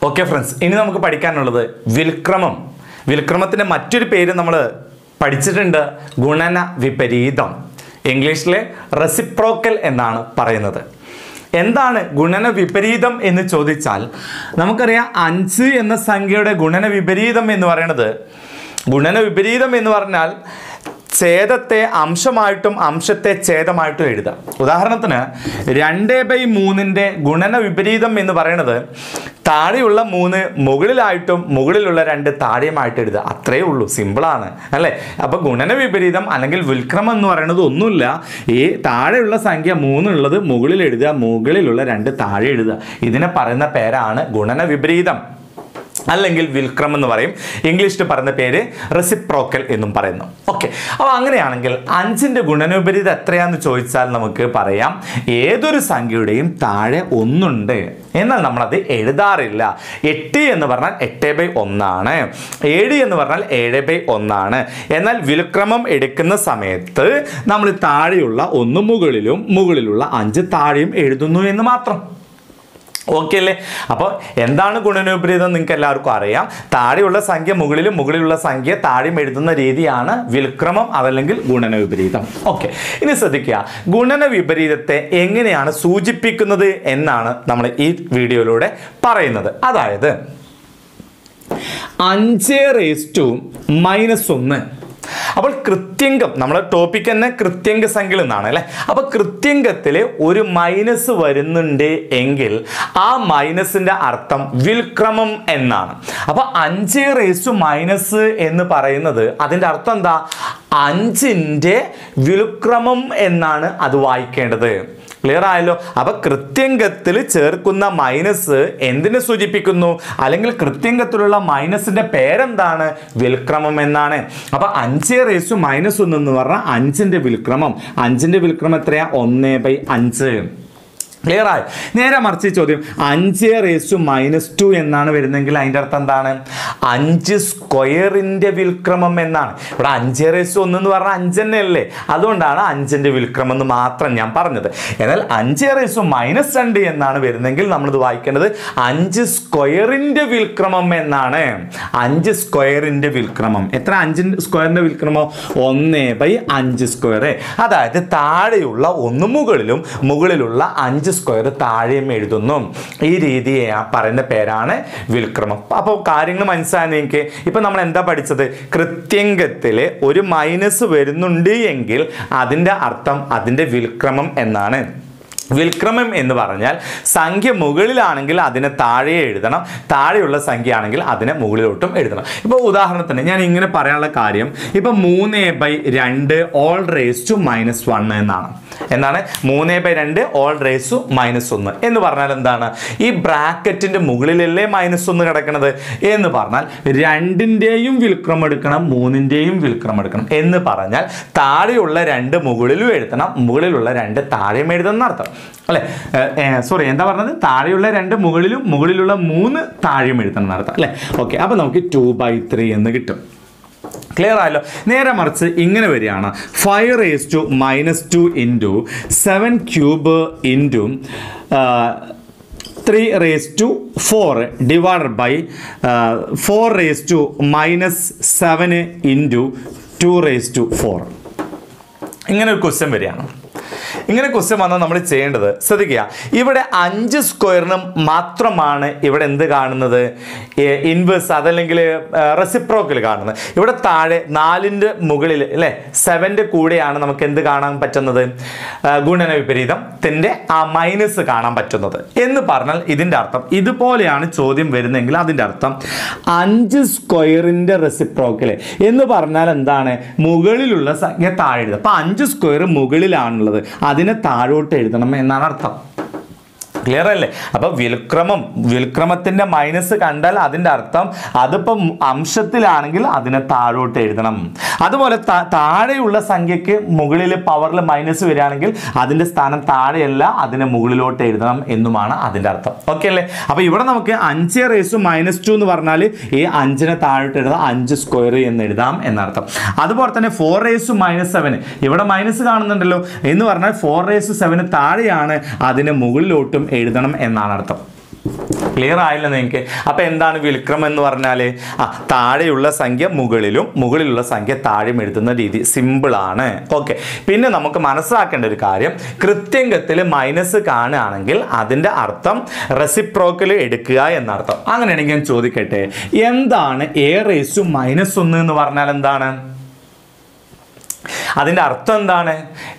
okay friends ഇനി നമുക്ക് പഠിക്കാനുള്ളത് വിൽക്രമം വിൽക്രമത്തിൻ്റെ മറ്റൊരു പേര് നമ്മൾ പഠിച്ചിട്ടുണ്ട് ഗുണന വിപരീതം ഇംഗ്ലീഷിലെ റെസിപ്രോക്കൽ എന്നാണ് പറയുന്നത് എന്താണ് ഗുണന വിപരീതം എന്ന് ചോദിച്ചാൽ നമുക്കറിയാം അഞ്ച് എന്ന സംഖ്യയുടെ ഗുണന വിപരീതം എന്ന് പറയുന്നത് ഗുണന വിപരീതം എന്ന് പറഞ്ഞാൽ ഛേദത്തെ അംശമായിട്ടും അംശത്തെ ഛേദമായിട്ടും എഴുതാം ഉദാഹരണത്തിന് രണ്ട് ബൈ മൂന്നിൻ്റെ ഗുണന വിപരീതം എന്ന് പറയുന്നത് താഴെയുള്ള മൂന്ന് മുകളിലായിട്ടും മുകളിലുള്ള രണ്ട് താഴെയുമായിട്ട് എഴുതുക അത്രയേ ഉള്ളൂ സിമ്പിളാണ് അല്ലേ അപ്പോൾ ഗുണന വിപരീതം അല്ലെങ്കിൽ വിൽക്രമം എന്ന് പറയുന്നത് ഒന്നുമില്ല ഈ താഴെയുള്ള സംഖ്യ മൂന്നുള്ളത് മുകളിൽ എഴുതുക മുകളിലുള്ള രണ്ട് താഴെ എഴുതുക ഇതിനെ പറയുന്ന പേരാണ് ഗുണന വിപരീതം അല്ലെങ്കിൽ വിൽക്രം എന്ന് പറയും ഇംഗ്ലീഷിൽ പറയുന്ന പേര് റെസിപ്രോക്കൽ എന്നും പറയുന്നു ഓക്കെ അപ്പോൾ അങ്ങനെയാണെങ്കിൽ അഞ്ചിൻ്റെ ഗുണനോപരിത എത്രയാന്ന് ചോദിച്ചാൽ നമുക്ക് പറയാം ഏതൊരു സംഖ്യയുടെയും താഴെ ഒന്നുണ്ട് എന്നാൽ നമ്മളത് എഴുതാറില്ല എട്ട് എന്ന് പറഞ്ഞാൽ എട്ട് ബൈ ഒന്നാണ് ഏഴ് എന്ന് പറഞ്ഞാൽ ഏഴ് ബൈ ഒന്നാണ് എന്നാൽ വിൽക്രമം എടുക്കുന്ന സമയത്ത് നമ്മൾ താഴെയുള്ള ഒന്ന് മുകളിലും മുകളിലുള്ള അഞ്ച് താഴെയും എഴുതുന്നു എന്ന് മാത്രം ഓക്കെ അല്ലേ അപ്പോൾ എന്താണ് ഗുണനോപരീതം നിങ്ങൾക്ക് എല്ലാവർക്കും അറിയാം താഴെയുള്ള സംഖ്യ മുകളിലും മുകളിലുള്ള സംഖ്യ താഴെയും എഴുതുന്ന രീതിയാണ് വിൽക്രമം അതല്ലെങ്കിൽ ഗുണനവിപരീതം ഓക്കെ ഇനി ശ്രദ്ധിക്കുക ഗുണന വിപരീതത്തെ എങ്ങനെയാണ് സൂചിപ്പിക്കുന്നത് എന്നാണ് നമ്മൾ ഈ വീഡിയോയിലൂടെ പറയുന്നത് അതായത് അഞ്ച് റേസ് ടു മൈനസ് ഒന്ന് അപ്പോൾ കൃത്യംഗം നമ്മുടെ ടോപ്പിക് തന്നെ കൃത്യംഗ സംഖ്യകൾ എന്നാണ് അല്ലേ അപ്പൊ കൃത്യംഗത്തിൽ ഒരു മൈനസ് വരുന്നുണ്ട് എങ്കിൽ ആ മൈനസിന്റെ അർത്ഥം വിൽക്രമം എന്നാണ് അപ്പൊ അഞ്ച് റേസ് ടു മൈനസ് എന്ന് പറയുന്നത് അതിന്റെ അർത്ഥം എന്താ അഞ്ചിന്റെ വിൽക്രമം എന്നാണ് അത് വായിക്കേണ്ടത് ക്ലിയർ ആയല്ലോ അപ്പൊ കൃത്യംഗത്തിൽ ചേർക്കുന്ന മൈനസ് എന്തിനെ സൂചിപ്പിക്കുന്നു അല്ലെങ്കിൽ കൃത്യംഗത്തിലുള്ള മൈനസിന്റെ പേരെന്താണ് വിൽക്രമം എന്നാണ് അപ്പൊ അഞ്ച് റേസു മൈനസ് ഒന്ന് എന്ന് പറഞ്ഞാൽ അഞ്ചിന്റെ വിൽക്രമം അഞ്ചിന്റെ വിൽക്രമം എത്രയാ ഒന്ന് ബൈ അഞ്ച് ക്ലിയർ ആയി നേരെ മറിച്ച് ഈ ചോദ്യം അഞ്ച് റേസ് ടു മൈനസ് ടു എന്നാണ് വരുന്നതെങ്കിൽ അതിൻ്റെ അർത്ഥം എന്താണ് അഞ്ച് സ്ക്വയറിൻ്റെ വിൽക്രമം എന്നാണ് ഇവിടെ അഞ്ച് റേസ് ഒന്ന് എന്ന് പറഞ്ഞാൽ അഞ്ച് തന്നെ അല്ലേ അതുകൊണ്ടാണ് അഞ്ചിൻ്റെ വിൽക്രമം എന്ന് മാത്രം ഞാൻ പറഞ്ഞത് എന്നാൽ അഞ്ച് റേസ് മൈനസ് രണ്ട് എന്നാണ് വരുന്നതെങ്കിൽ നമ്മളിത് വായിക്കേണ്ടത് അഞ്ച് സ്ക്വയറിൻ്റെ വിൽക്രമം എന്നാണ് അഞ്ച് സ്ക്വയറിൻ്റെ വിൽക്രമം എത്ര അഞ്ചിൻ്റെ സ്ക്വയറിൻ്റെ വിൽക്രമം ഒന്ന് ബൈ അഞ്ച് സ്ക്വയർ അതായത് താഴെയുള്ള ഒന്ന് മുകളിലും മുകളിലുള്ള അഞ്ച് സ്ക്വയർ താഴെയും എഴുതുന്നു ഈ രീതിയെ ആ പറയുന്ന പേരാണ് വിൽക്രമം അപ്പോൾ കാര്യങ്ങൾ മനസ്സിലായി നിങ്ങൾക്ക് ഇപ്പം നമ്മൾ എന്താ പഠിച്ചത് കൃത്യംഗത്തിൽ ഒരു മൈനസ് വരുന്നുണ്ട് എങ്കിൽ അതിൻ്റെ അർത്ഥം അതിൻ്റെ വിൽക്രമം എന്നാണ് വിൽക്രമം എന്ന് പറഞ്ഞാൽ സംഖ്യ മുകളിലാണെങ്കിൽ അതിനെ താഴെ എഴുതണം താഴെയുള്ള സംഖ്യ ആണെങ്കിൽ അതിനെ മുകളിലോട്ടും എഴുതണം ഇപ്പോൾ ഉദാഹരണത്തിന് ഞാൻ ഇങ്ങനെ പറയാനുള്ള കാര്യം ഇപ്പം മൂന്ന് ബൈ രണ്ട് whole raise to minus one എന്നാണ് എന്താണ് മൂന്ന് ബൈ രണ്ട് ഓൾ റേസ് ടു മൈനസ് ഒന്ന് എന്ന് പറഞ്ഞാൽ എന്താണ് ഈ ബ്രാക്കറ്റിന്റെ മുകളിലല്ലേ മൈനസ് ഒന്ന് കിടക്കണത് എന്ന് പറഞ്ഞാൽ രണ്ടിൻ്റെയും വിൽക്രമം എടുക്കണം മൂന്നിൻ്റെയും വിൽക്രമം എടുക്കണം എന്ന് പറഞ്ഞാൽ താഴെയുള്ള രണ്ട് മുകളിലും എഴുതണം മുകളിലുള്ള രണ്ട് താഴെയും എഴുതുന്ന അർത്ഥം അല്ലെ സോറി എന്താ പറഞ്ഞത് താഴെയുള്ള രണ്ട് മുകളിലും മുകളിലുള്ള മൂന്ന് താഴെയും എഴുതണം എന്നർത്ഥം അല്ലെ ഓക്കെ അപ്പൊ നമുക്ക് ടു ബൈ ത്രീ എന്ന് കിട്ടും ക്ലിയർ ആയല്ലോ നേരെ മറിച്ച് ഇങ്ങനെ വരികയാണ് five raise to minus two into seven cube into three raise to four divided by four raise to minus seven into two raise to four ഇങ്ങനെ ഒരു ക്വസ്റ്റ്യൻ വരികയാണ് ഇങ്ങനെ ക്വസ്റ്റ്യൻ വന്നാൽ നമ്മൾ ചെയ്യേണ്ടത് ശ്രദ്ധിക്കുക ഇവിടെ അഞ്ച് സ്ക്വയറിനും മാത്രമാണ് ഇവിടെ എന്ത് കാണുന്നത് ഇൻവേഴ്സ് അതല്ലെങ്കിൽ റെസിപ്രോക്കൽ കാണുന്നത് ഇവിടെ താഴെ നാലിൻ്റെ മുകളിൽ അല്ലേ സെവൻ്റെ കൂടെയാണ് നമുക്ക് എന്ത് കാണാൻ പറ്റുന്നത് ആ, ഗുണന വിപരീതത്തിൻ്റെ ആ മൈനസ് കാണാൻ പറ്റുന്നത് എന്ന് പറഞ്ഞാൽ ഇതിൻ്റെ അർത്ഥം ഇതുപോലെയാണ് ചോദ്യം വരുന്നതെങ്കിൽ അതിൻ്റെ അർത്ഥം അഞ്ച് സ്ക്വയറിൻ്റെ റെസിപ്രോക്കൽ എന്ന് പറഞ്ഞാൽ എന്താണ് മുകളിലുള്ള സംഖ്യ താഴെ എഴുതുക അപ്പം അഞ്ച് സ്ക്വയർ മുകളിലാണുള്ളത് അതിനെ താഴോട്ട് എഴുതണം എന്നാണ് അർത്ഥം ക്ലിയർ അല്ലേ അപ്പൊ വിൽക്രമം വിൽക്രമത്തിന്റെ മൈനസ് കണ്ടാൽ അതിന്റെ അർത്ഥം അതിപ്പം അംശത്തിലാണെങ്കിൽ അതിനെ താഴോട്ട് എഴുതണം അതുപോലെ താ- താഴെയുള്ള സംഖ്യക്ക് മുകളിൽ പവറിൽ മൈനസ് വരികയാണെങ്കിൽ അതിന്റെ സ്ഥാനം താഴെയല്ല അതിനെ മുകളിലോട്ട് എഴുതണം എന്നുമാണ് അതിന്റെ അർത്ഥം ഓക്കെ അല്ലേ അപ്പൊ ഇവിടെ നമുക്ക് അഞ്ച് റേസ് മൈനസ് ടു എന്ന് പറഞ്ഞാൽ ഈ അഞ്ചിനെ താഴോട്ട് എഴുതാം അഞ്ച് സ്ക്വയർ എന്ന് എഴുതാം എന്നർത്ഥം അതുപോലെ തന്നെ ഫോർ റേസ് മൈനസ് സെവൻ ഇവിടെ മൈനസ് കാണുന്നുണ്ടല്ലോ എന്ന് പറഞ്ഞാൽ ഫോർ റേസ് സെവന് താഴെയാണ് അതിനെ മുകളിലോട്ടും എഴുതണം എന്നാണ് അർത്ഥം ക്ലിയർ ആയില്ല നിങ്ങൾക്ക് അപ്പൊ എന്താണ് വിൽക്രമം എന്ന് പറഞ്ഞാൽ ആ താഴെയുള്ള സംഖ്യ മുകളിലും മുകളിലുള്ള സംഖ്യ താഴെയും എഴുതുന്ന രീതി സിമ്പിൾ ആണ് ഓക്കെ പിന്നെ നമുക്ക് മനസ്സിലാക്കേണ്ട ഒരു കാര്യം കൃത്യംഗത്തിൽ മൈനസ് കാണുകയാണെങ്കിൽ അതിന്റെ അർത്ഥം റെസിപ്രോക്കൽ എടുക്കുക എന്നർത്ഥം അങ്ങനെയാണെങ്കിൽ ഞാൻ ചോദിക്കട്ടെ എന്താണ് എ റേസു മൈനസ് ഒന്ന് എന്ന് പറഞ്ഞാൽ എന്താണ് അതിന്റെ അർത്ഥം എന്താണ്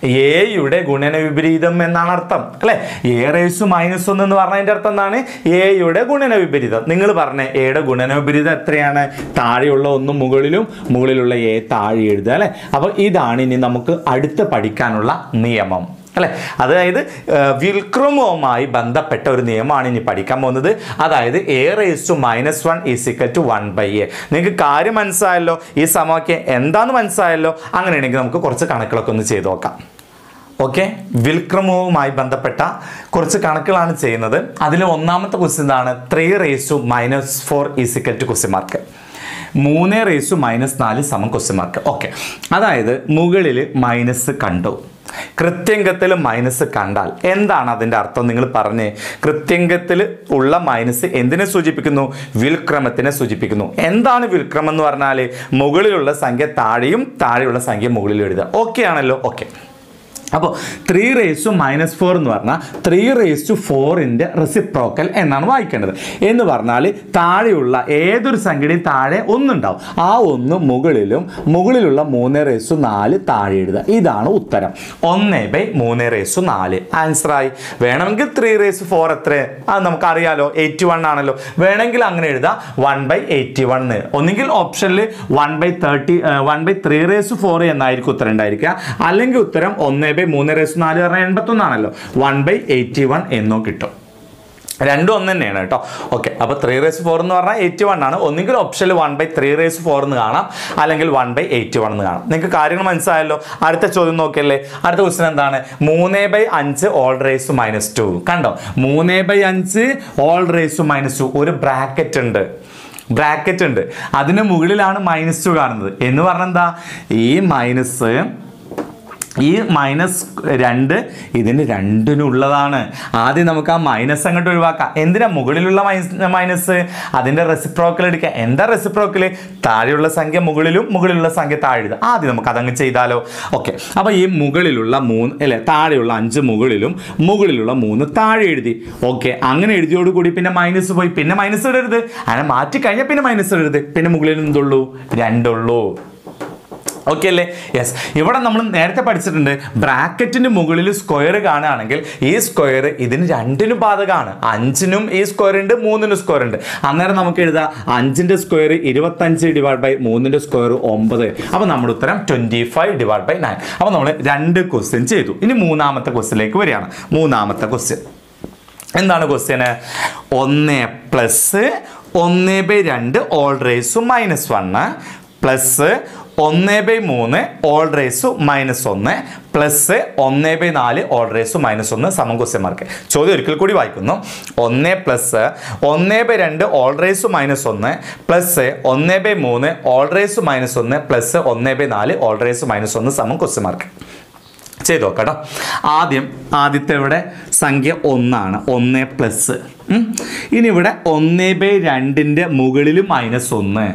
എയുടെ ഗുണന വിപരീതം എന്നാണ് അർത്ഥം അല്ലെ എ റേസു മൈനസ് ഒന്ന് എന്ന് പറഞ്ഞതിന്റെ അർത്ഥം എന്താണ് എയുടെ ഗുണന വിപരീതം നിങ്ങൾ പറഞ്ഞ എയുടെ ഗുണന വിപരീതം എത്രയാണ് താഴെയുള്ള ഒന്ന് മുകളിലും മുകളിലുള്ള എ താഴെ എഴുതുക അല്ലെ അപ്പൊ ഇതാണ് ഇനി നമുക്ക് അടുത്ത് പഠിക്കാനുള്ള നിയമം അല്ലെ അതായത് വിൽക്രമവുമായി ബന്ധപ്പെട്ട ഒരു നിയമമാണ് ഇനി പഠിക്കാൻ പോകുന്നത് അതായത് a raise to minus one is equal to one by a നിങ്ങൾക്ക് കാര്യം മനസ്സിലായല്ലോ ഈ സമവാക്യം എന്താന്ന് മനസ്സിലായല്ലോ അങ്ങനെയാണെങ്കിൽ നമുക്ക് കുറച്ച് കണക്കുകളൊക്കെ ഒന്ന് ചെയ്ത് നോക്കാം ഓക്കെ വിൽക്രമവുമായി ബന്ധപ്പെട്ട കുറച്ച് കണക്കുകളാണ് ചെയ്യുന്നത് അതിൽ ഒന്നാമത്തെ ക്വസ്റ്റ്യൻ എന്താണ് three raise to minus four is equal to question mark മൂന്ന് റേസ് ടു മൈനസ് നാല് സമം ക്വസ്റ്റ്യൻ മാർക്ക് ഓക്കെ അതായത് മുകളിൽ മൈനസ് കണ്ടു കൃത്യംഗത്തിൽ മൈനസ് കണ്ടാൽ എന്താണ് അതിൻ്റെ അർത്ഥം നിങ്ങൾ പറഞ്ഞേ കൃത്യംഗത്തിൽ ഉള്ള മൈനസ് എന്തിനെ സൂചിപ്പിക്കുന്നു വിൽക്രമത്തിനെ സൂചിപ്പിക്കുന്നു എന്താണ് വിൽക്രമം എന്ന് പറഞ്ഞാൽ മുകളിലുള്ള സംഖ്യ താഴെയും താഴെയുള്ള സംഖ്യ മുകളിലും എഴുതുക ഓക്കെ ആണല്ലോ ഓക്കെ അപ്പോൾ three raise to minus four എന്ന് പറഞ്ഞാൽ ത്രീ റേസ് ടു ഫോറിൻ്റെ റെസിപ്രോക്കൽ എന്നാണ് വായിക്കേണ്ടത് എന്ന് പറഞ്ഞാൽ താഴെയുള്ള ഏതൊരു സംഖ്യയുടെയും താഴെ ഒന്നുണ്ടാവും ആ ഒന്ന് മുകളിലും മുകളിലുള്ള മൂന്ന് റേസ് ടു നാല് താഴെ എഴുതുക ഇതാണ് ഉത്തരം ഒന്ന് ബൈ മൂന്ന് റേസ് ടു നാല് ആൻസറായി വേണമെങ്കിൽ ത്രീ റേസ് ഫോർ എത്ര അത് നമുക്കറിയാലോ എയ്റ്റി വൺ ആണല്ലോ വേണമെങ്കിൽ അങ്ങനെ എഴുതാം വൺ ബൈ എയ്റ്റി വൺ ഒന്നുകിൽ ഓപ്ഷനിൽ one by thirty one by three raise four എന്നായിരിക്കും ഉത്തരം ഉണ്ടായിരിക്കുക അല്ലെങ്കിൽ ഉത്തരം ഒന്ന് ബൈ മൂന്ന് റേസ് നാല് പറഞ്ഞാൽ എൺപത്തൊന്നാണല്ലോ വൺ ബൈ എയ്റ്റി വൺ എന്നോ കിട്ടും രണ്ടും ഒന്ന് തന്നെയാണ് കേട്ടോ ഓക്കെ അപ്പോൾ ത്രീ റേസ് ഫോർ എന്ന് പറഞ്ഞാൽ എയ്റ്റി വൺ ആണ് ഒന്നുകിൽ ഓപ്ഷനിൽ one by three raise four എന്ന് കാണാം അല്ലെങ്കിൽ വൺ ബൈ എയ്റ്റി വൺ എന്ന് കാണാം നിങ്ങൾക്ക് കാര്യങ്ങൾ മനസ്സിലായല്ലോ അടുത്ത ചോദ്യം നോക്കിയല്ലേ അടുത്ത ക്വസ്റ്റൻ എന്താണ് മൂന്ന് ബൈ അഞ്ച് ഓൾ റേസ് മൈനസ് ടു കണ്ടോ മൂന്ന് ബൈ അഞ്ച് ഓൾ റേസ് മൈനസ് ടു ഒരു ബ്രാക്കറ്റ് ഉണ്ട് ബ്രാക്കറ്റ് ഉണ്ട് അതിന് മുകളിലാണ് മൈനസ് ടു കാണുന്നത് എന്ന് പറഞ്ഞാൽ എന്താ ഈ മൈനസ് ഈ മൈനസ് രണ്ട് ഇതിന് രണ്ടിനുള്ളതാണ് ആദ്യം നമുക്ക് ആ മൈനസ് അങ്ങോട്ട് ഒഴിവാക്കാം എന്തിനാ മുകളിലുള്ള മൈനസ് മൈനസ് അതിൻ്റെ റെസിപ്രോക്കൽ എടുക്കുക എന്താ റെസിപ്രോക്കൽ താഴെയുള്ള സംഖ്യ മുകളിലും മുകളിലുള്ള സംഖ്യ താഴെ എഴുതുക ആദ്യം നമുക്ക് അതങ്ങ് ചെയ്താലോ ഓക്കെ അപ്പോൾ ഈ മുകളിലുള്ള മൂന്ന് അല്ലെ താഴെയുള്ള അഞ്ച് മുകളിലും മുകളിലുള്ള മൂന്ന് താഴെ എഴുതി ഓക്കെ അങ്ങനെ എഴുതിയോടുകൂടി പിന്നെ മൈനസ് പോയി പിന്നെ മൈനസ് ഇടരുത് അങ്ങനെ മാറ്റി കഴിഞ്ഞാൽ പിന്നെ മൈനസ് ഇടരുത് പിന്നെ മുകളിൽ എന്തുള്ളൂ രണ്ടുള്ളൂ ഓക്കെ അല്ലേ യെസ് ഇവിടെ നമ്മൾ നേരത്തെ പഠിച്ചിട്ടുണ്ട് ബ്രാക്കറ്റിന് മുകളിൽ സ്ക്വയർ കാണുകയാണെങ്കിൽ ഈ സ്ക്വയർ ഇതിന് രണ്ടിനും ബാധകമാണ് അഞ്ചിനും ഈ സ്ക്വയർ ഉണ്ട് മൂന്നിനും സ്ക്വയർ ഉണ്ട് അന്നേരം നമുക്ക് എഴുതാം അഞ്ചിൻ്റെ സ്ക്വയർ ഇരുപത്തഞ്ച് ഡിവൈഡ് ബൈ മൂന്നിൻ്റെ സ്ക്വയർ ഒമ്പത് അപ്പോൾ നമ്മുടെ ഉത്തരം twenty five divide by nine അപ്പോൾ നമ്മൾ രണ്ട് ക്വസ്റ്റ്യൻ ചെയ്തു ഇനി മൂന്നാമത്തെ ക്വസ്റ്റ്യനിലേക്ക് വരികയാണ് മൂന്നാമത്തെ ക്വസ്റ്റ്യൻ എന്താണ് ക്വസ്റ്റ്യന് ഒന്ന് പ്ലസ് ഒന്ന് ബൈ രണ്ട് whole raise minus one plus ഒന്ന് ബൈ മൂന്ന് ഓൾ റേസു മൈനസ് ഒന്ന് പ്ലസ് ഒന്ന് ബൈ നാല് ഓൾ റേസു മൈനസ് ഒന്ന് സമം ക്വസ്റ്റ്യൻ മാർക്ക് ചോദ്യം ഒരിക്കൽ കൂടി വായിക്കുന്നു ഒന്ന് പ്ലസ് ഒന്ന് ബൈ രണ്ട് ഓൾ റേസു മൈനസ് ഒന്ന് പ്ലസ് ഒന്ന് ബൈ മൂന്ന് ഓൾ റേസു മൈനസ് ഒന്ന് പ്ലസ് ഒന്ന് ബൈ നാല് ഓൾ റേസു മൈനസ് ഒന്ന് സമം ക്വസ്റ്റ്യൻ മാർക്ക് ചെയ്ത് നോക്കട്ടോ ആദ്യം ആദ്യത്തെ ഇവിടെ സംഖ്യ ഒന്നാണ് ഒന്ന് പ്ലസ് ഇനി ഇവിടെ ഒന്ന് ബൈ രണ്ടിൻ്റെ മുകളിൽ മൈനസ് ഒന്ന്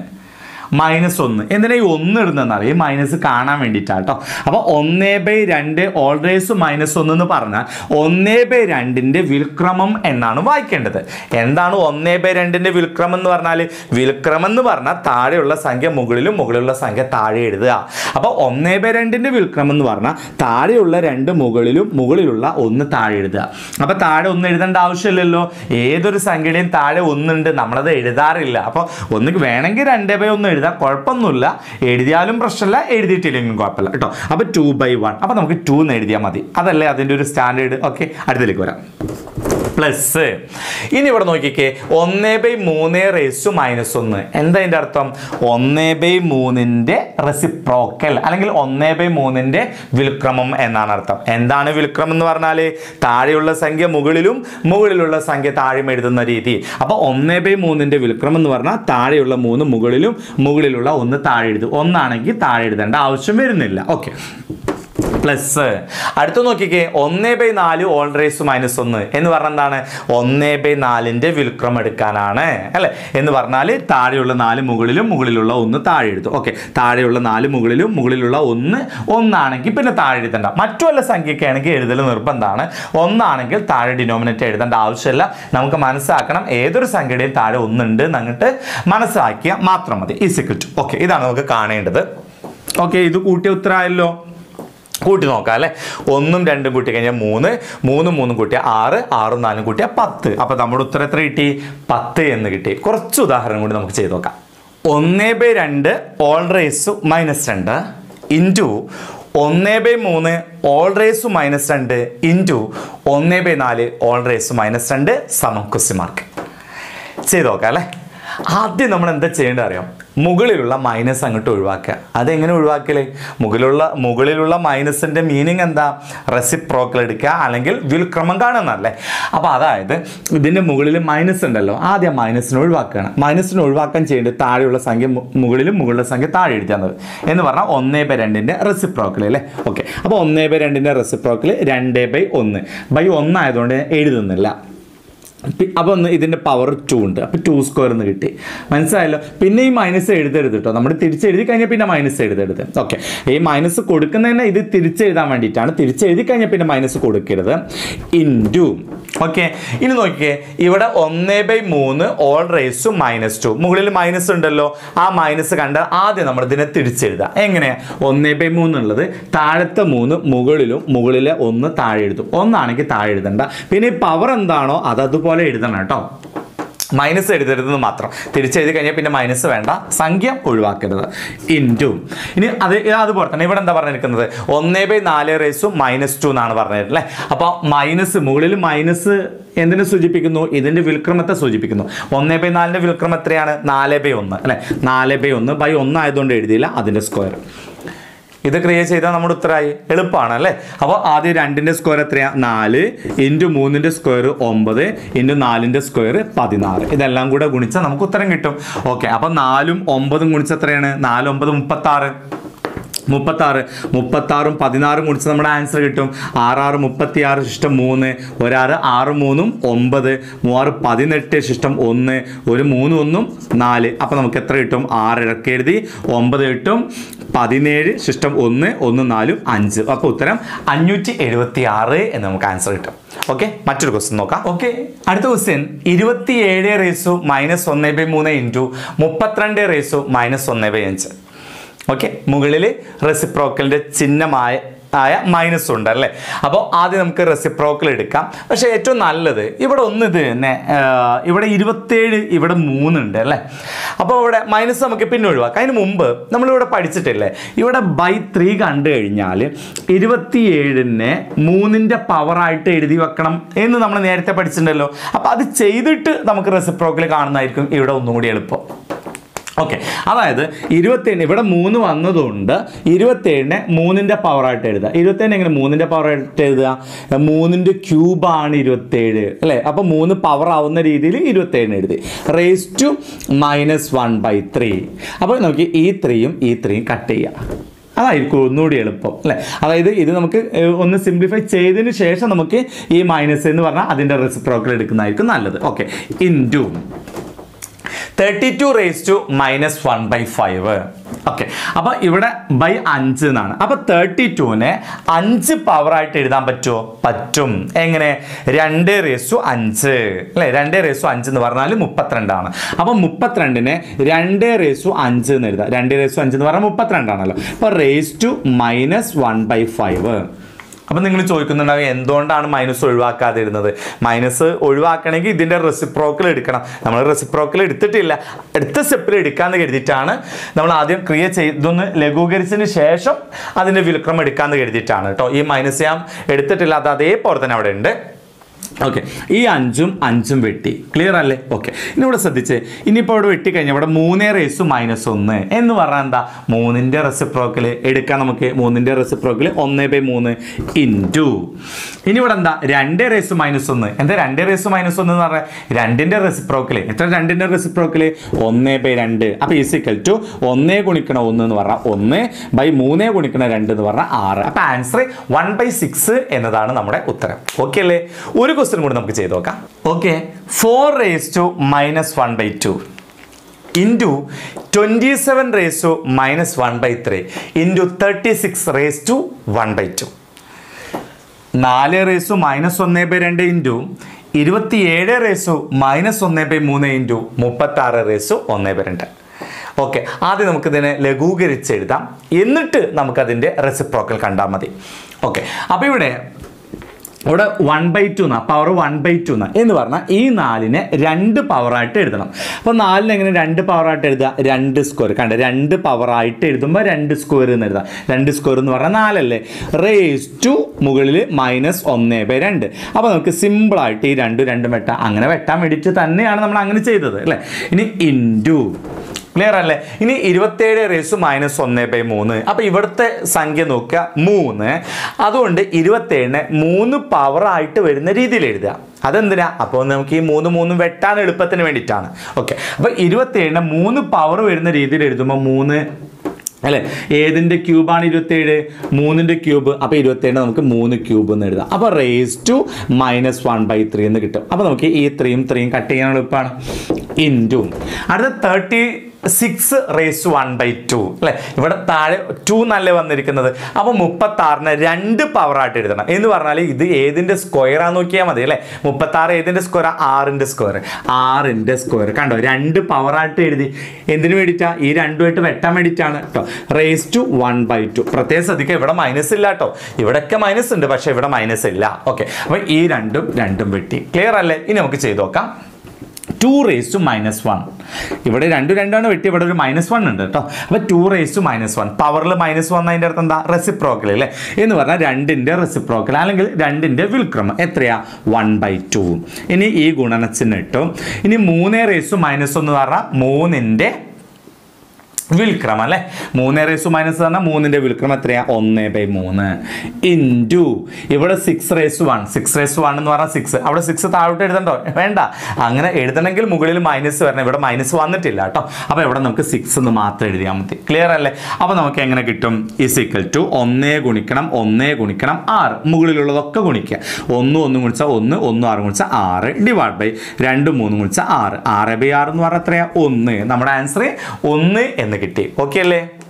മൈനസ് ഒന്ന് എന്തിനാ ഈ ഒന്ന് ഇടുന്നതെന്നറിയാം ഈ മൈനസ് കാണാൻ വേണ്ടിയിട്ടാണ് കേട്ടോ അപ്പോൾ ഒന്നേ ബൈ രണ്ട് ഓൾറേസ് മൈനസ് ഒന്ന് എന്ന് പറഞ്ഞാൽ ഒന്നേ ബൈ രണ്ടിൻ്റെ വിൽക്രമം എന്നാണ് വായിക്കേണ്ടത് എന്താണ് ഒന്നേ ബൈ രണ്ടിൻ്റെ വിൽക്രമം എന്ന് പറഞ്ഞാൽ വിൽക്രമം എന്ന് പറഞ്ഞാൽ താഴെയുള്ള സംഖ്യ മുകളിലും മുകളിലുള്ള സംഖ്യ താഴെ എഴുതുക അപ്പോൾ ഒന്നേ ബൈ രണ്ടിൻ്റെ വിൽക്രമം എന്ന് പറഞ്ഞാൽ താഴെയുള്ള രണ്ട് മുകളിലും മുകളിലുള്ള ഒന്ന് താഴെ എഴുതുക അപ്പോൾ താഴെ ഒന്ന് എഴുതേണ്ട ആവശ്യമില്ലല്ലോ ഏതൊരു സംഖ്യയുടെയും താഴെ ഒന്നുണ്ട് നമ്മളത് എഴുതാറില്ല അപ്പോൾ ഒന്ന് വേണമെങ്കിൽ രണ്ട് ബൈ ഒന്ന് എഴുതാം കുഴപ്പമൊന്നുമില്ല എഴുതിയാലും പ്രശ്നമില്ല എഴുതിയിട്ടില്ലെങ്കിലും കുഴപ്പമില്ല കേട്ടോ അപ്പോൾ ടു ബൈ വൺ അപ്പോൾ നമുക്ക് ടു എന്ന് എഴുതിയാൽ മതി അതല്ലേ അതിൻ്റെ ഒരു സ്റ്റാൻഡേർഡ് ഓക്കെ അടുത്തിലേക്ക് വരാം പ്ലസ് ഇനി ഇവിടെ നോക്കിക്കേ ഒന്ന് ബൈ മൂന്ന് റേസ് മൈനസ് ഒന്ന് എന്താ അതിൻ്റെ അർത്ഥം ഒന്ന് ബൈ മൂന്നിൻ്റെ റെസിപ്രോക്കൽ അല്ലെങ്കിൽ ഒന്ന് ബൈ മൂന്നിൻ്റെ വിൽക്രമം എന്നാണ് അർത്ഥം എന്താണ് വിൽക്രമം എന്ന് പറഞ്ഞാൽ താഴെയുള്ള സംഖ്യ മുകളിലും മുകളിലുള്ള സംഖ്യ താഴെയും എഴുതുന്ന രീതി അപ്പോൾ ഒന്ന് ബൈ മൂന്നിൻ്റെ വിൽക്രമം എന്ന് പറഞ്ഞാൽ താഴെയുള്ള മൂന്ന് മുകളിലും മുകളിലുള്ള ഒന്ന് താഴെ എഴുതും ഒന്നാണെങ്കിൽ താഴെ എഴുതേണ്ട ആവശ്യം വരുന്നില്ല ഓക്കെ പ്ലസ് അടുത്ത നോക്കിക്കേ ഒന്നേ ബൈ നാല് ഓൾ റേസ് മൈനസ് ഒന്ന് എന്ന് പറഞ്ഞാൽ എന്താണ് ഒന്നേ ബൈ നാലിന്റെ വിൽക്രം എടുക്കാനാണ് അല്ലെ എന്ന് പറഞ്ഞാൽ താഴെയുള്ള നാല് മുകളിലും മുകളിലുള്ള ഒന്ന് താഴെ എഴുതും ഓക്കെ താഴെയുള്ള നാല് മുകളിലും മുകളിലുള്ള ഒന്ന് ഒന്നാണെങ്കിൽ പിന്നെ താഴെ എഴുതണ്ട മറ്റു വല്ല സംഖ്യയൊക്കെ ആണെങ്കിൽ എഴുതൽ നിർബന്ധമാണ് ഒന്നാണെങ്കിൽ താഴെ ഡിനോമിനേറ്റ് എഴുതേണ്ട ആവശ്യമില്ല നമുക്ക് മനസ്സിലാക്കണം ഏതൊരു സംഖ്യയുടെയും താഴെ ഒന്നുണ്ട് എന്നിട്ട് മനസ്സിലാക്കിയാൽ മാത്രം മതി ഈസിക്കൽ ടു ഓക്കെ ഇതാണ് നമുക്ക് കാണേണ്ടത് ഓക്കെ ഇത് കൂട്ടിയ ഉത്തരമായല്ലോ കൂട്ടി നോക്കാം അല്ലേ ഒന്നും രണ്ടും കൂട്ടി കഴിഞ്ഞാൽ മൂന്ന് മൂന്നും മൂന്നും കൂട്ടിയാൽ ആറ് ആറും നാലും കൂട്ടിയാൽ പത്ത് അപ്പോൾ നമ്മുടെ ഉത്തരം എത്ര കിട്ടി പത്ത് എന്ന് കിട്ടി കുറച്ച് ഉദാഹരണം കൂടി നമുക്ക് ചെയ്ത് നോക്കാം ഒന്നേ ബൈ രണ്ട് ഓൾ റേസ് മൈനസ് രണ്ട് ഇൻറ്റു ഒന്നേ ബൈ മൂന്ന് ഓൾ റേസ് മൈനസ് രണ്ട് ഇൻറ്റു ഒന്നേ ബൈ നാല് ഓൾ റേസ് മൈനസ് രണ്ട് സമം ക്വസ്റ്റ്യൻ മാർക്ക് ചെയ്ത് നോക്കാം അല്ലേ ആദ്യം നമ്മൾ എന്താ ചെയ്യേണ്ടത് അറിയാം മുകളിലുള്ള മൈനസ് അങ്ങോട്ട് ഒഴിവാക്കുക അതെങ്ങനെ ഒഴിവാക്കല് മുകളിലുള്ള മുകളിലുള്ള മൈനസിന്റെ മീനിങ് എന്താ റെസിപ്രോക്കൽ എടുക്കുക അല്ലെങ്കിൽ വിൽക്രമം കാണുന്നല്ലേ അപ്പോൾ അതായത് ഇതിന്റെ മുകളിൽ മൈനസ് ഉണ്ടല്ലോ ആദ്യം മൈനസിനെ ഒഴിവാക്കുകയാണ് മൈനസിനെ ഒഴിവാക്കാൻ ചെയ്യേണ്ടത് താഴെയുള്ള സംഖ്യ മു- മുകളിലും മുകളിലുള്ള സംഖ്യ താഴെ എഴുതിയാൽ മതി എന്ന് പറഞ്ഞാൽ ഒന്നേ ബൈ രണ്ടിന്റെ റെസിപ്രോക്കൽ അല്ലേ ഓക്കെ അപ്പോൾ ഒന്നേ ബൈ രണ്ടിന്റെ റെസിപ്രോക്കൽ രണ്ട് ബൈ ഒന്ന് ബൈ ഒന്നായതുകൊണ്ട് ഞാൻ എഴുതുന്നില്ല പി- അപ്പോൾ ഒന്ന് ഇതിൻ്റെ പവർ ടു ഉണ്ട് അപ്പോൾ ടു സ്ക്വയർ എന്ന് കിട്ടി മനസ്സിലായല്ലോ പിന്നെ ഈ മൈനസ് എഴുതരുത് കേട്ടോ നമ്മൾ തിരിച്ചെഴുതി കഴിഞ്ഞാൽ പിന്നെ മൈനസ് എഴുതരുത് ഓക്കെ ഈ മൈനസ് കൊടുക്കുന്നതിന് ഇത് തിരിച്ചെഴുതാൻ വേണ്ടിയിട്ടാണ് തിരിച്ചെഴുതി കഴിഞ്ഞാൽ പിന്നെ മൈനസ് കൊടുക്കരുത് ഇൻറ്റു ഓക്കെ ഇനി നോക്കിയേ ഇവിടെ ഒന്നേ ബൈ മൂന്ന് whole raise to minus two മുകളിൽ മൈനസ് ഉണ്ടല്ലോ ആ മൈനസ് കണ്ടാൽ ആദ്യം നമ്മൾ ഇതിനെ തിരിച്ചെഴുതാം എങ്ങനെയാ ഒന്നേ ബൈ മൂന്ന് ഉള്ളത് താഴത്തെ മൂന്ന് മുകളിലും മുകളിലെ ഒന്ന് താഴെ എഴുതും ഒന്നാണെങ്കിൽ താഴെ എഴുതണ്ട പിന്നെ ഈ പവർ എന്താണോ അത് അതുപോലെ എഴുതണം കേട്ടോ മൈനസ് എഴുതരുതെന്ന് മാത്രം തിരിച്ചെഴുതി കഴിഞ്ഞാൽ പിന്നെ മൈനസ് വേണ്ട സംഖ്യ ഒഴിവാക്കരുത് ഇൻറ്റു ഇനി അത് ഇത് അതുപോലെ തന്നെ ഇവിടെ എന്താ പറഞ്ഞിരിക്കുന്നത് ഒന്നേ ബൈ നാല് റേസു മൈനസ് ടു എന്നാണ് പറഞ്ഞത് അല്ലേ അപ്പോൾ മൈനസ് മുകളിൽ മൈനസ് എന്തിനെ സൂചിപ്പിക്കുന്നു ഇതിന്റെ വിൽക്രമത്തെ സൂചിപ്പിക്കുന്നു ഒന്നേ ബൈ നാലിന്റെ വിൽക്രമം എത്രയാണ് നാല് ബൈ ഒന്ന് അല്ലെ നാല് ബൈ ഒന്ന് ബൈ ഒന്ന് ആയതുകൊണ്ട് എഴുതിയില്ല അതിന്റെ സ്ക്വയർ ഇത് ക്രിയേറ്റ് ചെയ്താൽ നമ്മുടെ ഉത്തരമായി എളുപ്പമാണ് അല്ലേ അപ്പോൾ ആദ്യം രണ്ടിൻ്റെ സ്ക്വയർ എത്രയാണ് നാല് ഇൻറ്റു മൂന്നിൻ്റെ സ്ക്വയർ ഒമ്പത് ഇൻറ്റു നാലിൻ്റെ സ്ക്വയർ പതിനാറ് ഇതെല്ലാം കൂടെ ഗുണിച്ചാൽ നമുക്ക് ഉത്തരം കിട്ടും ഓക്കെ അപ്പോൾ നാലും ഒമ്പതും ഗുണിച്ച എത്രയാണ് നാല് ഒമ്പത് മുപ്പത്താറ് മുപ്പത്താറ് മുപ്പത്താറും പതിനാറും കുടിച്ച് നമ്മുടെ ആൻസർ കിട്ടും ആറാറ് മുപ്പത്തിയാറ് ശിഷ്ടം മൂന്ന് ഒരാറ് ആറ് മൂന്നും ഒമ്പത് മൂവാറ് പതിനെട്ട് ശിഷ്ടം ഒന്ന് ഒരു മൂന്ന് ഒന്നും നാല് അപ്പം നമുക്ക് എത്ര കിട്ടും ആറ് ഇറക്കി എഴുതി ഒമ്പത് കിട്ടും പതിനേഴ് ശിഷ്ടം ഒന്ന് ഒന്ന് നാലും അഞ്ച് അപ്പോൾ ഉത്തരം അഞ്ഞൂറ്റി എഴുപത്തി ആറ് എന്ന് നമുക്ക് ആൻസർ കിട്ടും ഓക്കെ മറ്റൊരു ക്വസ്റ്റ്യൻ നോക്കാം ഓക്കെ അടുത്ത ക്വസ്റ്റ്യൻ ഇരുപത്തിയേഴ് റേസു മൈനസ് ഒന്ന് ബൈ മൂന്ന് ഇൻറ്റു മുപ്പത്തിരണ്ട് റേസു മൈനസ് ഒന്ന് ബൈ അഞ്ച് ഓക്കെ മുകളിൽ റെസിപ്രോക്കലിൻ്റെ ചിഹ്നമായ ആയ മൈനസ് ഉണ്ട് അല്ലേ അപ്പോൾ ആദ്യം നമുക്ക് റെസിപ്രോക്കൽ എടുക്കാം പക്ഷേ ഏറ്റവും നല്ലത് ഇവിടെ ഒന്ന് ഇത് തന്നെ ആ, ഇവിടെ ഇരുപത്തേഴ് ഇവിടെ മൂന്നുണ്ട് അല്ലേ അപ്പോൾ ഇവിടെ മൈനസ് നമുക്ക് പിന്നെ ഒഴിവാക്കാം അതിന് മുമ്പ് നമ്മളിവിടെ പഠിച്ചിട്ടില്ലേ ഇവിടെ ബൈ ത്രീ കണ്ടു കഴിഞ്ഞാൽ ഇരുപത്തിയേഴിനെ മൂന്നിൻ്റെ പവറായിട്ട് എഴുതി വെക്കണം എന്ന് നമ്മൾ നേരത്തെ പഠിച്ചിട്ടുണ്ടല്ലോ അപ്പോൾ അത് ചെയ്തിട്ട് നമുക്ക് റെസിപ്രോക്കൽ കാണുന്നതായിരിക്കും ഇവിടെ ഒന്നും കൂടി എളുപ്പം ഓക്കെ അതായത് ഇരുപത്തേഴ് ഇവിടെ മൂന്ന് വന്നതുകൊണ്ട് ഇരുപത്തേഴിനെ മൂന്നിൻ്റെ പവറായിട്ട് എഴുതുക ഇരുപത്തേഴിന് എങ്ങനെ മൂന്നിൻ്റെ പവറായിട്ട് എഴുതുക മൂന്നിൻ്റെ ക്യൂബാണ് ഇരുപത്തേഴ് അല്ലേ അപ്പോൾ മൂന്ന് പവർ ആവുന്ന രീതിയിൽ ഇരുപത്തേഴിന് എഴുതി raise to minus one by three അപ്പോൾ നമുക്ക് ഈ ത്രീയും ഈ ത്രീയും കട്ട് ചെയ്യുക അതായിരിക്കും ഒന്നുകൂടി എളുപ്പം അല്ലേ അതായത് ഇത് നമുക്ക് ഏഹ്, ഒന്ന് സിംപ്ലിഫൈ ചെയ്തതിന് ശേഷം നമുക്ക് ഈ മൈനസ് എന്ന് പറഞ്ഞാൽ അതിൻ്റെ റെസിപ്രോക്കൽ എടുക്കുന്നതായിരിക്കും നല്ലത് okay into thirty two raise to minus one by five okay അപ്പോൾ ഇവിടെ ബൈ അഞ്ച് എന്നാണ് അപ്പോൾ തേർട്ടി ടുവിനെ അഞ്ച് പവർ ആയിട്ട് എഴുതാൻ പറ്റുമോ പറ്റും എങ്ങനെ രണ്ട് റേസ് ടു അഞ്ച് അല്ലേ രണ്ട് റേസ് ടു അഞ്ച് എന്ന് പറഞ്ഞാൽ മുപ്പത്തിരണ്ടാണ് അപ്പോൾ മുപ്പത്തിരണ്ടിനെ രണ്ട് റേസ് ടു അഞ്ച് എന്ന് എഴുതാം രണ്ട് റേസ് ടു അഞ്ച് എന്ന് പറഞ്ഞാൽ മുപ്പത്തിരണ്ടാണല്ലോ അപ്പോൾ raise to minus one by five അപ്പം നിങ്ങൾ ചോദിക്കുന്നുണ്ടാവും എന്തുകൊണ്ടാണ് മൈനസ് ഒഴിവാക്കാതിരുന്നത് മൈനസ് ഒഴിവാക്കണമെങ്കിൽ ഇതിൻ്റെ റെസിപ്രോക്കൽ എടുക്കണം നമ്മൾ റെസിപ്രോക്കൽ എടുത്തിട്ടില്ല അടുത്ത സ്റ്റെപ്പിൽ എടുക്കാമെന്ന് കരുതിയിട്ടാണ് നമ്മൾ ആദ്യം ക്രിയ ചെയ്തൊന്ന് ലഘൂകരിച്ചതിന് ശേഷം അതിൻ്റെ വിൽക്രമം എടുക്കാമെന്ന് കരുതിയിട്ടാണ് കേട്ടോ ഈ മൈനസ് ഞാൻ എടുത്തിട്ടില്ല അത് അതേപോലെ തന്നെ അവിടെ ഉണ്ട് ഓക്കെ ഈ അഞ്ചും അഞ്ചും വെട്ടി ക്ലിയർ അല്ലേ ഓക്കെ ഇനി ഇവിടെ ശ്രദ്ധിച്ച് ഇനിയിപ്പോൾ ഇവിടെ വെട്ടി കഴിഞ്ഞാൽ ഇവിടെ മൂന്നേ റേസ് മൈനസ് ഒന്ന് എന്ന് പറഞ്ഞാൽ എന്താ മൂന്നിൻ്റെ റെസിപ്രോക്കൽ എടുക്കാം നമുക്ക് മൂന്നിൻ്റെ റെസിപ്രോക്കൽ ഒന്ന് ബൈ മൂന്ന് ഇൻറ്റു ഇനി ഇവിടെ എന്താ രണ്ട് റേസ് മൈനസ് ഒന്ന് എന്താ രണ്ട് റേസ് മൈനസ് ഒന്ന് എന്ന് പറഞ്ഞാൽ രണ്ടിൻ്റെ റെസിപ്രോക്കൽ എത്ര രണ്ടിൻ്റെ റെസിപ്രോക്കൽ ഒന്ന് ബൈ രണ്ട് അപ്പോൾ ഈസിക്കൽ ടു ഒന്നേ ഗുണിക്കണ ഒന്ന് എന്ന് പറഞ്ഞാൽ ഒന്ന് ബൈ മൂന്നേ ഗുണിക്കണ രണ്ട് എന്ന് പറഞ്ഞാൽ ആറ് അപ്പോൾ ആൻസർ വൺ ബൈ സിക്സ് എന്നതാണ് നമ്മുടെ ഉത്തരം ഓക്കെ അല്ലേ ഒരു ക്വസ്റ്റ്യൻ കൂടി നമുക്ക് ചെയ്ത് നോക്കാം okay four raise to minus one by two into twenty seven raise to minus one by three into thirty six raise to one by two നാല് റേസു മൈനസ് ഒന്ന് ബൈ രണ്ട് ഇൻറ്റു ഇരുപത്തിയേഴ് റേസു മൈനസ് ഒന്ന് by മൂന്ന് into മുപ്പത്താറ് raise ഒന്ന് by രണ്ട് okay ആദ്യം നമുക്കിതിനെ ലഘൂകരിച്ച് എഴുതാം എന്നിട്ട് നമുക്കതിൻ്റെ റെസിപ്രോക്കൽ കണ്ടാൽ മതി ഓക്കെ അപ്പോൾ ഇവിടെ ഇവിടെ വൺ ബൈ ടു എന്നാ പവർ വൺ ബൈ ടു എന്നാ എന്ന് പറഞ്ഞാൽ ഈ നാലിനെ രണ്ട് പവറായിട്ട് എഴുതണം അപ്പോൾ നാലിന് എങ്ങനെ രണ്ട് പവറായിട്ട് എഴുതുക രണ്ട് സ്ക്വയർ കണ്ട രണ്ട് പവറായിട്ട് എഴുതുമ്പോൾ രണ്ട് സ്ക്വയർ എന്ന് എഴുതാം രണ്ട് സ്ക്വയർ എന്ന് പറഞ്ഞാൽ നാലല്ലേ റേസ് ടു മുകളിൽ മൈനസ് ഒന്ന് ബൈ രണ്ട് അപ്പോൾ നമുക്ക് സിമ്പിളായിട്ട് ഈ രണ്ടും രണ്ടും വെട്ടാം അങ്ങനെ വെട്ടാൻ വേണ്ടിയിട്ട് തന്നെയാണ് നമ്മൾ അങ്ങനെ ചെയ്തത് അല്ലേ ഇനി ഇൻറ്റു ക്ലിയർ അല്ലേ ഇനി ഇരുപത്തേഴ് റേസ് മൈനസ് ഒന്ന് ബൈ മൂന്ന് അപ്പോൾ ഇവിടുത്തെ സംഖ്യ നോക്കുക മൂന്ന് അതുകൊണ്ട് ഇരുപത്തേഴിനെ മൂന്ന് പവർ ആയിട്ട് വരുന്ന രീതിയിൽ എഴുതുക അതെന്തിനാ അപ്പോൾ നമുക്ക് ഈ മൂന്ന് മൂന്നും വെട്ടാൻ എളുപ്പത്തിന് വേണ്ടിയിട്ടാണ് ഓക്കെ അപ്പോൾ ഇരുപത്തേഴിനെ മൂന്ന് പവർ വരുന്ന രീതിയിൽ എഴുതുമ്പോൾ മൂന്ന് അല്ലേ ഏതിൻ്റെ ക്യൂബാണ് ഇരുപത്തേഴ് മൂന്നിൻ്റെ ക്യൂബ് അപ്പോൾ ഇരുപത്തേഴ് നമുക്ക് മൂന്ന് ക്യൂബ് എന്ന് എഴുതാം അപ്പോൾ raise to minus one by three എന്ന് കിട്ടും അപ്പോൾ നമുക്ക് ഈ ത്രീയും ത്രീയും കട്ട് ചെയ്യാൻ എളുപ്പമാണ് ഇൻറ്റു അടുത്ത thirty six raise one by two അല്ലേ ഇവിടെ താഴെ ടു എന്നല്ലേ വന്നിരിക്കുന്നത് അപ്പോൾ മുപ്പത്താറിന് രണ്ട് പവറായിട്ട് എഴുതണം എന്ന് പറഞ്ഞാൽ ഇത് ഏതിൻ്റെ സ്ക്വയറാന്ന് നോക്കിയാൽ മതി അല്ലേ മുപ്പത്താറ് ഏതിൻ്റെ സ്ക്വയർ ആറിൻ്റെ സ്ക്വയർ ആറിൻ്റെ സ്ക്വയർ കണ്ടോ രണ്ട് പവറായിട്ട് എഴുതി എന്തിനു വേണ്ടിയിട്ടാണ് ഈ രണ്ടുമായിട്ട് വെട്ടാൻ വേണ്ടിയിട്ടാണ് കേട്ടോ raise to one by two പ്രത്യേകം ശ്രദ്ധിക്കുക ഇവിടെ മൈനസ് ഇല്ല കേട്ടോ ഇവിടെയൊക്കെ മൈനസ് ഉണ്ട് പക്ഷേ ഇവിടെ മൈനസ് ഇല്ല ഓക്കെ അപ്പോൾ ഈ രണ്ടും രണ്ടും വെട്ടി ക്ലിയർ അല്ലേ ഇനി നമുക്ക് ചെയ്ത് നോക്കാം two raise to minus one ഇവിടെ രണ്ടു രണ്ടാണ് വെട്ടി ഇവിടെ ഒരു മൈനസ് വൺ ഉണ്ട് കേട്ടോ അപ്പോൾ two raise to minus one പവറിൽ മൈനസ് വൺ അതിൻ്റെ അർത്ഥം എന്താ റെസിപ്രോക്കൽ അല്ലേ എന്ന് പറഞ്ഞാൽ രണ്ടിൻ്റെ റെസിപ്രോക്കൽ അല്ലെങ്കിൽ രണ്ടിൻ്റെ വിൽക്രമം എത്രയാ വൺ ബൈ ടു ഇനി ഈ ഗുണനച്ചിന് ഇട്ടു ഇനി മൂന്ന് റേസ് ടു മൈനസ് ഒന്ന് പറഞ്ഞാൽ മൂന്നിൻ്റെ വിൽക്രമം അല്ലേ മൂന്ന് റേസ് മൈനസ് പറഞ്ഞാൽ മൂന്നിൻ്റെ വിൽക്രമം എത്രയാ ഒന്ന് ബൈ മൂന്ന് ഇൻറ്റു ഇവിടെ six raise one six raise one എന്ന് പറഞ്ഞാൽ സിക്സ് അവിടെ സിക്സ് താഴോട്ട് എഴുതണ്ടോ വേണ്ട അങ്ങനെ എഴുതണമെങ്കിൽ മുകളിൽ മൈനസ് വരണം ഇവിടെ മൈനസ് വന്നിട്ടില്ല കേട്ടോ അപ്പോൾ ഇവിടെ നമുക്ക് സിക്സ് എന്ന് മാത്രം എഴുതിയാൽ മതി ക്ലിയർ അല്ലേ അപ്പോൾ നമുക്ക് എങ്ങനെ കിട്ടും ഈസ് ഈക്വൽ ടു ഒന്നേ ഗുണിക്കണം ഒന്നേ ഗുണിക്കണം ആറ് മുകളിലുള്ളതൊക്കെ ഗുണിക്കുക ഒന്ന് ഒന്ന് ഗുണിച്ചാൽ ഒന്ന് ഒന്ന് ആറ് ഗുണിച്ചാൽ ആറ് ഡിവൈഡ് ബൈ രണ്ട് മൂന്ന് ഗുണിച്ചാൽ ആറ് ആറ് ബൈ ആറ് എന്ന് പറഞ്ഞാൽ എത്രയാ ഒന്ന് നമ്മുടെ ആൻസർ ഒന്ന് എന്ന് കിട്ടി ഓക്കെ അല്ലേ